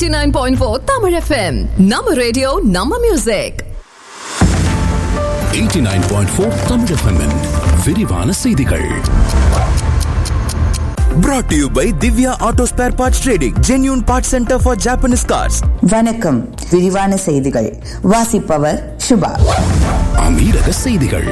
89.4 Tamil FM. நம்ம radio நம்ம music 89.4 Tamil FM -இன் விரிவான செய்திகள் brought to you by Divya Auto Spare Parts Trading, genuine parts center for Japanese cars. வணக்கம் விரிவான செய்திகள் வாசிப்பவர் சுபா அமீரக செய்திகள்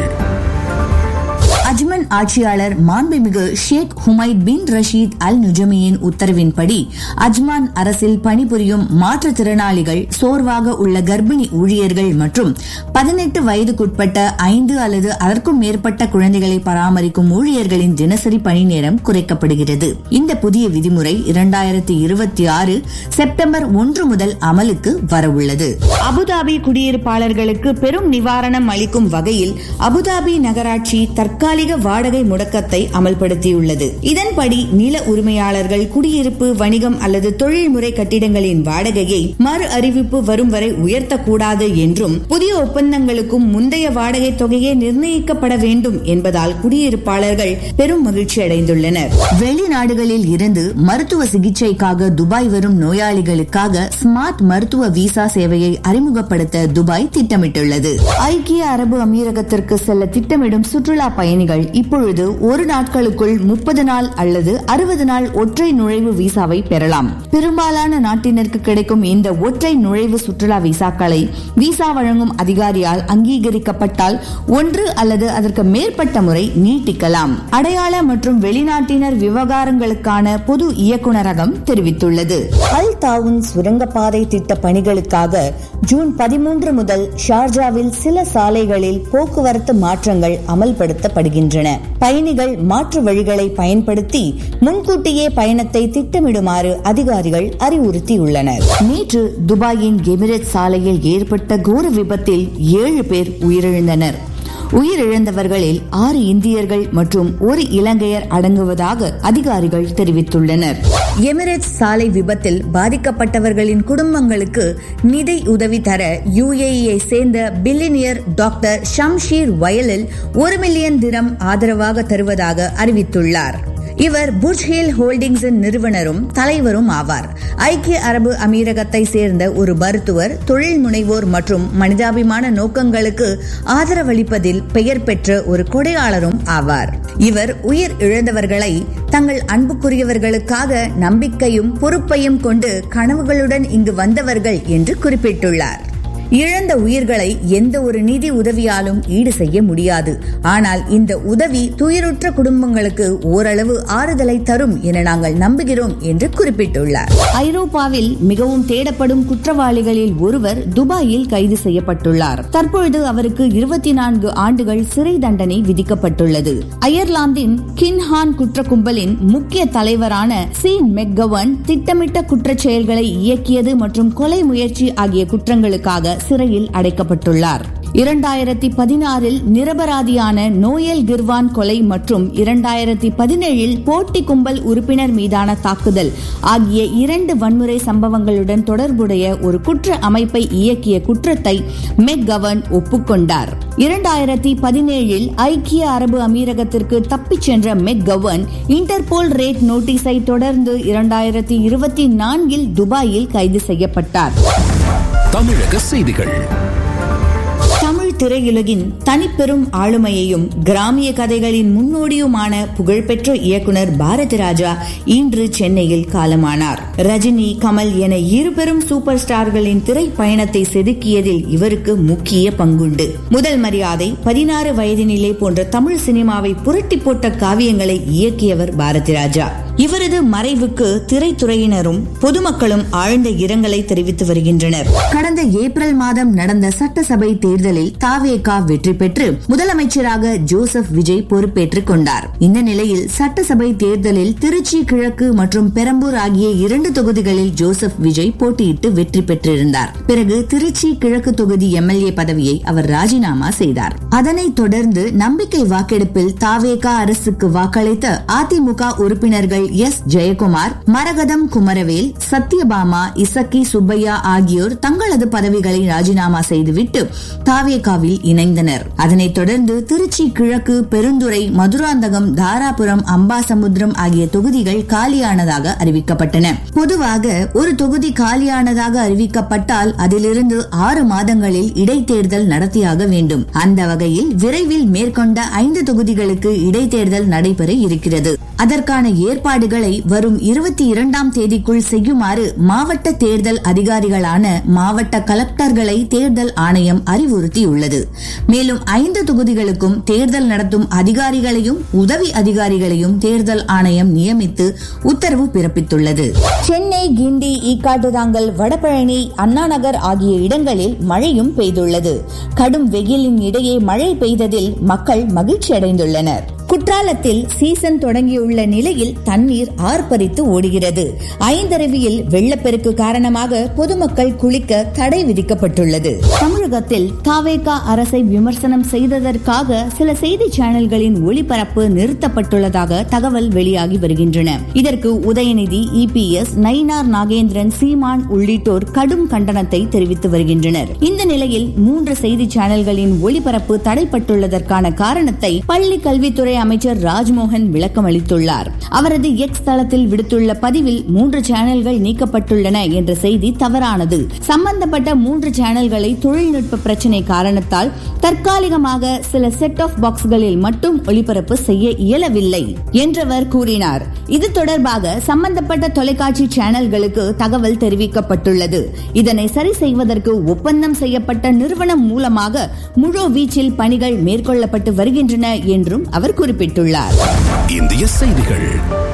அஜ்மன் ஆட்சியாளர் மாண்புமிகு ஷேக் ஹுமைத் பின் ரஷீத் அல் நுஜமியின் உத்தரவின்படி அஜ்மான் அரசில் பணிபுரியும் மாற்றுத்திறனாளிகள் சோர்வாக உள்ள கர்ப்பிணி ஊழியர்கள் மற்றும் பதினெட்டு வயதுக்குட்பட்ட ஐந்து அல்லது அதற்கும் மேற்பட்ட குழந்தைகளை பராமரிக்கும் ஊழியர்களின் தினசரி பணி நேரம் குறைக்கப்படுகிறது இந்த புதிய விதிமுறை இரண்டாயிரத்தி இருபத்தி ஆறு செப்டம்பர் ஒன்று முதல் அமலுக்கு வரவுள்ளது அபுதாபி குடியிருப்பாளர்களுக்கு பெரும் நிவாரணம் அளிக்கும் வகையில் அபுதாபி நகராட்சி தற்காலிக வாடகை முடக்கத்தை அமல்படுத்தியுள்ளது இதன்படி நில உரிமையாளர்கள் குடியிருப்பு வணிகம் அல்லது தொழில்முறை கட்டிடங்களின் வாடகையை மறு அறிவிப்பு வரும் வரை உயர்த்தக்கூடாது என்றும் புதிய ஒப்பந்தங்களுக்கும் முந்தைய வாடகை தொகையே நிர்ணயிக்கப்பட வேண்டும் என்பதால் குடியிருப்பாளர்கள் பெரும் மகிழ்ச்சி அடைந்துள்ளனர் வெளிநாடுகளில் இருந்து மருத்துவ சிகிச்சைக்காக துபாய் வரும் நோயாளிகளுக்காக ஸ்மார்ட் மருத்துவ விசா சேவையை அறிமுகப்படுத்த துபாய் திட்டமிட்டுள்ளது ஐக்கிய அரபு அமீரகத்திற்கு செல்ல திட்டமிடும் சுற்றுலா பயணிகள் இப்பொழுது ஒரு நாட்களுக்குள் முப்பது நாள் அல்லது அறுபது நாள் ஒற்றை நுழைவு விசாவை பெறலாம் பெரும்பாலான நாட்டினருக்கு கிடைக்கும் இந்த ஒற்றை நுழைவு சுற்றுலா விசாக்களை விசா வழங்கும் அதிகாரியால் அங்கீகரிக்கப்பட்டால் ஒன்று அல்லது அதற்கு மேற்பட்ட முறை நீட்டிக்கலாம் அடையாள மற்றும் வெளிநாட்டினர் விவகாரங்களுக்கான பொது இயக்குநரகம் தெரிவித்துள்ளது அல் தாவுன் சுரங்கப்பாதை திட்ட பணிகளுக்காக ஜூன் பதிமூன்று முதல் ஷார்ஜாவில் சில சாலைகளில் போக்குவரத்து மாற்றங்கள் அமல்படுத்தப்படுகின்றன பயணிகள் மாற்று வழிகளை பயன்படுத்தி முன்கூட்டியே பயணத்தை திட்டமிடுமாறு அதிகாரிகள் அறிவுறுத்தியுள்ளனர் நேற்று துபாயின் எமிரேட் சாலையில் ஏற்பட்ட கோர விபத்தில் ஏழு பேர் உயிரிழந்தனர் உயிரிழந்தவர்களில் ஆறு இந்தியர்கள் மற்றும் ஒரு இலங்கையர் அடங்குவதாக அதிகாரிகள் தெரிவித்துள்ளனர் எமிரேட்ஸ் சாலை விபத்தில் பாதிக்கப்பட்டவர்களின் குடும்பங்களுக்கு நிதி உதவி தர யுஏஇயை சேர்ந்த பில்லினியர் டாக்டர் ஷம்ஷீர் வயலில் ஒரு மில்லியன் தினம் ஆதரவாக தருவதாக அறிவித்துள்ளார் இவர் புர்ஜ் ஹில் ஹோல்டிங்ஸின் நிறுவனரும் தலைவரும் ஆவார் ஐக்கிய அரபு அமீரகத்தை சேர்ந்த ஒரு மருத்துவர் தொழில் முனைவோர் மற்றும் மனிதாபிமான நோக்கங்களுக்கு ஆதரவளிப்பதில் பெயர் பெற்ற ஒரு கொடையாளரும் ஆவார் இவர் உயிர் இழந்தவர்களை தங்கள் அன்புக்குரியவர்களுக்காக நம்பிக்கையும் பொறுப்பையும் கொண்டு கனவுகளுடன் இங்கு வந்தவர்கள் என்று குறிப்பிட்டுள்ளார் இழந்த உயிர்களை எந்த ஒரு நிதி உதவியாலும் ஈடு செய்ய முடியாது ஆனால் இந்த உதவி துயருற்ற குடும்பங்களுக்கு ஓரளவு ஆறுதலை தரும் என நாங்கள் நம்புகிறோம் என்று குறிப்பிட்டுள்ளார் ஐரோப்பாவில் மிகவும் தேடப்படும் குற்றவாளிகளில் ஒருவர் துபாயில் கைது செய்யப்பட்டுள்ளார் தற்பொழுது அவருக்கு இருபத்தி நான்கு ஆண்டுகள் சிறை தண்டனை விதிக்கப்பட்டுள்ளது அயர்லாந்தின் கின்ஹான் குற்ற கும்பலின் முக்கிய தலைவரான சீன் மெக்கவன் திட்டமிட்ட குற்றச் செயல்களை இயக்கியது மற்றும் கொலை முயற்சி ஆகிய குற்றங்களுக்காக சிறையில் அடைக்கப்பட்டுள்ளார் இரண்டாயிரத்தி பதினாறில் நிரபராதியான நோயல் கிர்வான் கொலை மற்றும் இரண்டாயிரத்தி பதினேழில் போட்டி கும்பல் உறுப்பினர் மீதான தாக்குதல் ஆகிய இரண்டு வன்முறை சம்பவங்களுடன் தொடர்புடைய ஒரு குற்ற அமைப்பை இயக்கிய குற்றத்தை மெக்கவன் ஒப்புக்கொண்டார் இரண்டாயிரத்தி பதினேழில் ஐக்கிய அரபு அமீரகத்திற்கு தப்பிச் சென்ற மெக்கவன் இன்டர்போல் ரேட் நோட்டீஸை தொடர்ந்து இரண்டாயிரத்தி இருபத்தி நான்கில் துபாயில் கைது செய்யப்பட்டார் தமிழக செய்திகள் தமிழ் திரையுலகின் தனிப்பெரும் ஆளுமையையும் கிராமிய கதைகளின் முன்னோடியுமான புகழ்பெற்ற இயக்குனர் பாரதி ராஜா இன்று சென்னையில் காலமானார் ரஜினி கமல் என இரு பெரும் சூப்பர் ஸ்டார்களின் திரை பயணத்தை செதுக்கியதில் இவருக்கு முக்கிய பங்குண்டு முதல் மரியாதை பதினாறு வயதினிலே போன்ற தமிழ் சினிமாவை புரட்டி போட்ட காவியங்களை இயக்கியவர் பாரதி ராஜா இவரது மறைவுக்கு திரைத்துறையினரும் பொதுமக்களும் ஆழ்ந்த இரங்கலை தெரிவித்து வருகின்றனர் கடந்த ஏப்ரல் மாதம் நடந்த சட்டசபை தேர்தலில் தாவேகா வெற்றி பெற்று முதலமைச்சராக ஜோசப் விஜய் பொறுப்பேற்றுக் கொண்டார் இந்த நிலையில் சட்டசபை தேர்தலில் திருச்சி கிழக்கு மற்றும் பெரம்பூர் ஆகிய இரண்டு தொகுதிகளில் ஜோசப் விஜய் போட்டியிட்டு வெற்றி பெற்றிருந்தார் பிறகு திருச்சி கிழக்கு தொகுதி எம்எல்ஏ பதவியை அவர் ராஜினாமா செய்தார் அதனைத் தொடர்ந்து நம்பிக்கை வாக்கெடுப்பில் தாவேகா அரசுக்கு வாக்களித்த அதிமுக உறுப்பினர்கள் உறுப்பினர்கள் எஸ் ஜெயக்குமார் மரகதம் குமரவேல் சத்யபாமா இசக்கி சுப்பையா ஆகியோர் தங்களது பதவிகளை ராஜினாமா செய்துவிட்டு தாவேகாவில் இணைந்தனர் அதனைத் தொடர்ந்து திருச்சி கிழக்கு பெருந்துறை மதுராந்தகம் தாராபுரம் அம்பாசமுத்திரம் ஆகிய தொகுதிகள் காலியானதாக அறிவிக்கப்பட்டன பொதுவாக ஒரு தொகுதி காலியானதாக அறிவிக்கப்பட்டால் அதிலிருந்து ஆறு மாதங்களில் இடைத்தேர்தல் நடத்தியாக வேண்டும் அந்த வகையில் விரைவில் மேற்கொண்ட ஐந்து தொகுதிகளுக்கு இடைத்தேர்தல் நடைபெற இருக்கிறது அதற்கான ஏற்பாடுகளை வரும் இருபத்தி இரண்டாம் தேதிக்குள் செய்யுமாறு மாவட்ட தேர்தல் அதிகாரிகளான மாவட்ட கலெக்டர்களை தேர்தல் ஆணையம் அறிவுறுத்தியுள்ளது மேலும் ஐந்து தொகுதிகளுக்கும் தேர்தல் நடத்தும் அதிகாரிகளையும் உதவி அதிகாரிகளையும் தேர்தல் ஆணையம் நியமித்து உத்தரவு பிறப்பித்துள்ளது சென்னை கிண்டி ஈக்காட்டுதாங்கல் வடபழனி அண்ணாநகர் ஆகிய இடங்களில் மழையும் பெய்துள்ளது கடும் வெயிலின் இடையே மழை பெய்ததில் மக்கள் மகிழ்ச்சி அடைந்துள்ளனர் குற்றாலத்தில் சீசன் தொடங்கியுள்ள நிலையில் தண்ணீர் ஆர்ப்பரித்து ஓடுகிறது ஐந்தருவியில் வெள்ளப்பெருக்கு காரணமாக பொதுமக்கள் குளிக்க தடை விதிக்கப்பட்டுள்ளது தமிழகத்தில் தாவேகா அரசை விமர்சனம் செய்ததற்காக சில செய்தி சேனல்களின் ஒளிபரப்பு நிறுத்தப்பட்டுள்ளதாக தகவல் வெளியாகி வருகின்றன இதற்கு உதயநிதி இபிஎஸ் நயினார் நாகேந்திரன் சீமான் உள்ளிட்டோர் கடும் கண்டனத்தை தெரிவித்து வருகின்றனர் இந்த நிலையில் மூன்று செய்தி சேனல்களின் ஒளிபரப்பு தடைப்பட்டுள்ளதற்கான காரணத்தை பள்ளி கல்வித்துறை அமைச்சர் ராஜ்மோகன் விளக்கம் அளித்துள்ளார் அவரது எக்ஸ் தளத்தில் விடுத்துள்ள பதிவில் மூன்று சேனல்கள் நீக்கப்பட்டுள்ளன என்ற செய்தி தவறானது சம்பந்தப்பட்ட மூன்று சேனல்களை தொழில்நுட்ப பிரச்சினை காரணத்தால் தற்காலிகமாக சில செட் ஆஃப் பாக்ஸ்களில் மட்டும் ஒளிபரப்பு செய்ய இயலவில்லை என்றவர் கூறினார் இது தொடர்பாக சம்பந்தப்பட்ட தொலைக்காட்சி சேனல்களுக்கு தகவல் தெரிவிக்கப்பட்டுள்ளது இதனை சரி செய்வதற்கு ஒப்பந்தம் செய்யப்பட்ட நிறுவனம் மூலமாக முழு வீச்சில் பணிகள் மேற்கொள்ளப்பட்டு வருகின்றன என்றும் அவர் குறிப்பிட்டுள்ளார் இந்திய செய்திகள்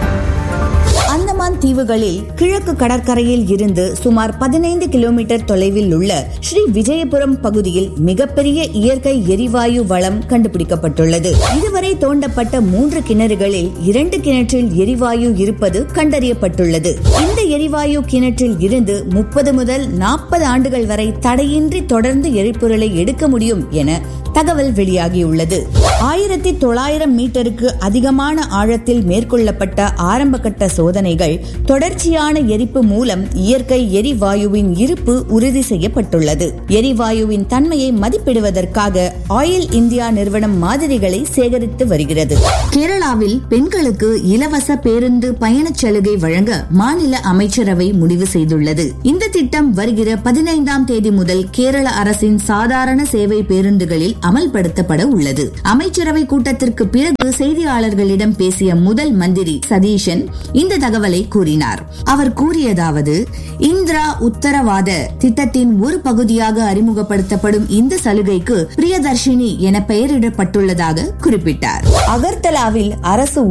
அந்தமான் தீவுகளில் கிழக்கு கடற்கரையில் இருந்து சுமார் பதினைந்து கிலோமீட்டர் தொலைவில் உள்ள ஸ்ரீ விஜயபுரம் பகுதியில் மிகப்பெரிய இயற்கை எரிவாயு வளம் கண்டுபிடிக்கப்பட்டுள்ளது இதுவரை தோண்டப்பட்ட மூன்று கிணறுகளில் இரண்டு கிணற்றில் எரிவாயு இருப்பது கண்டறியப்பட்டுள்ளது இந்த எரிவாயு கிணற்றில் இருந்து முப்பது முதல் நாற்பது ஆண்டுகள் வரை தடையின்றி தொடர்ந்து எரிபொருளை எடுக்க முடியும் என தகவல் வெளியாகியுள்ளது ஆயிரத்தி தொள்ளாயிரம் மீட்டருக்கு அதிகமான ஆழத்தில் மேற்கொள்ளப்பட்ட ஆரம்பகட்ட சோதனைகள் தொடர்ச்சியான எரிப்பு மூலம் இயற்கை எரிவாயுவின் இருப்பு உறுதி செய்யப்பட்டுள்ளது எரிவாயுவின் தன்மையை மதிப்பிடுவதற்காக ஆயில் இந்தியா நிறுவனம் மாதிரிகளை சேகரித்து வருகிறது கேரளாவில் பெண்களுக்கு இலவச பேருந்து பயணச் சலுகை வழங்க மாநில அமைச்சரவை முடிவு செய்துள்ளது இந்த திட்டம் வருகிற பதினைந்தாம் தேதி முதல் கேரள அரசின் சாதாரண சேவை பேருந்துகளில் அமல்படுத்தப்பட உள்ளது அமைச்சரவை கூட்டத்திற்கு பிறகு செய்தியாளர்களிடம் பேசிய முதல் மந்திரி சதீஷன் இந்த தகவலை கூறினார் அவர் கூறியதாவது இந்திரா உத்தரவாத திட்டத்தின் ஒரு பகுதியாக அறிமுகப்படுத்தப்படும் இந்த சலுகைக்கு பிரியதர்ஷினி என பெயரிடப்பட்டுள்ளதாக குறிப்பிட்டார் அகர்தலாவில் அரசு